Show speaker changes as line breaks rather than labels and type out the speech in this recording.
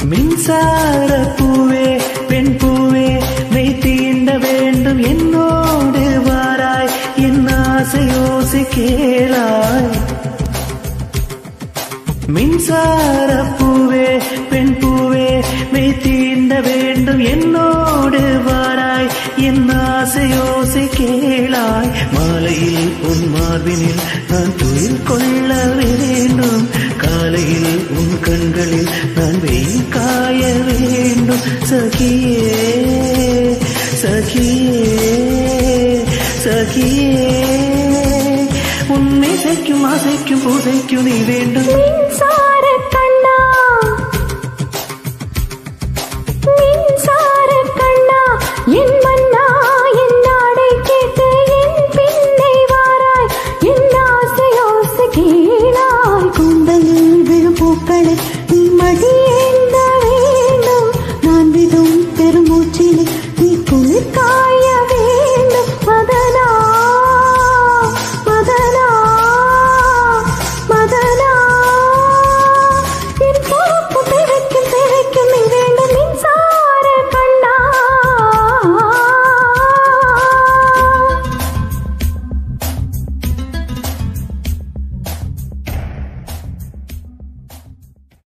மின்சார பூவே பெண் பூவே மெய் தீண்ட வேண்டும் என்னோடு வாராய் என் ஆசை யோசி கேளாய் மின்சார பூவே பெண் பூவே மெய் தீண்ட வேண்டும் என்னோடு வாராய் என் ஆசை யோசி கேளாய் மாலையில் உன் மார்பினில் நான் துயில் கொள்ள வேண்டும் காலையில் உன் கண்களில் நான் வெயில் காய வேண்டும் சகியே சகியே சகியே உன் இசைக்கும் ஆசைக்கும் பூசைக்கும் நீ வேண்டும்